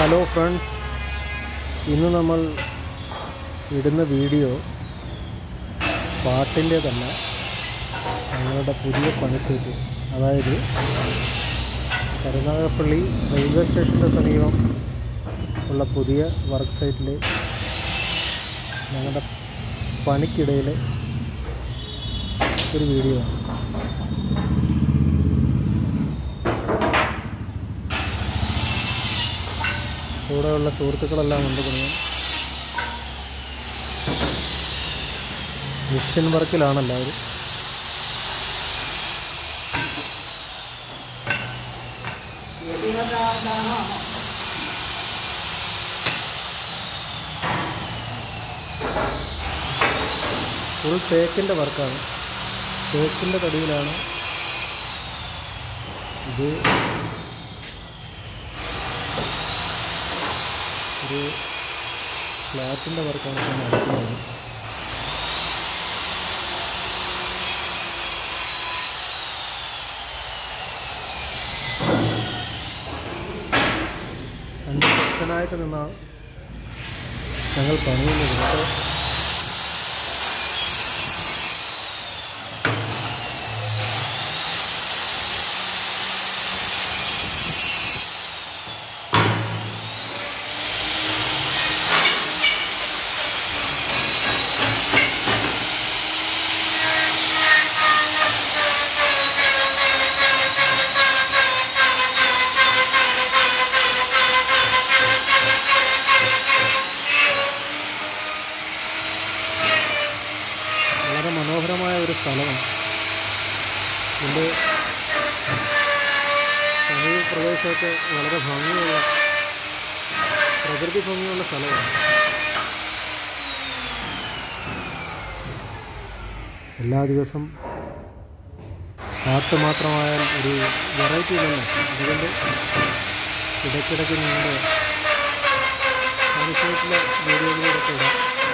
hello friends ഇന്ന് നമ്മൾ ഇടുന്ന വീഡിയോ പാട്ടിൻ്റെ തന്നെ ഞങ്ങളുടെ പുതിയ പണിസൈറ്റ് അതായത് കരുനാഗപ്പള്ളി റെയിൽവേ സ്റ്റേഷൻ്റെ സമീപം ഉള്ള പുതിയ വർക്ക് സൈറ്റിൽ ഞങ്ങളുടെ പണിക്കിടയിൽ ഒരു വീഡിയോ ആണ് കൂടെയുള്ള സുഹൃത്തുക്കളെല്ലാം ഉണ്ട് പണിയാൻ മിഷൻ വർക്കിലാണ് എല്ലാവരും ഫുൾ തേക്കിൻ്റെ വർക്കാണ് തേക്കിൻ്റെ തടിയിലാണ് ഇത് ഒരു ഫ്ലാറ്റിൻ്റെ വർക്കാണ് ഇപ്പോൾ നടക്കുന്നത് രണ്ട് സെക്ഷനായിട്ട് നിന്നാണ് ഞങ്ങൾ പണിയുന്നത് കേട്ടോ വളരെ മനോഹരമായ ഒരു സ്ഥലമാണ് ഇതിൻ്റെ സമീപ പ്രദേശമൊക്കെ വളരെ ഭംഗിയുള്ള പ്രകൃതി ഭംഗിയുള്ള സ്ഥലമാണ് എല്ലാ ദിവസം പാട്ട് മാത്രമായാൽ ഒരു വെറൈറ്റി ഇല്ലല്ലോ അതുകൊണ്ട് ഇടയ്ക്കിടയ്ക്ക് നിങ്ങളുടെ പണിസൈറ്റിലെ വീഡിയോകളിലൊക്കെ ഇടാം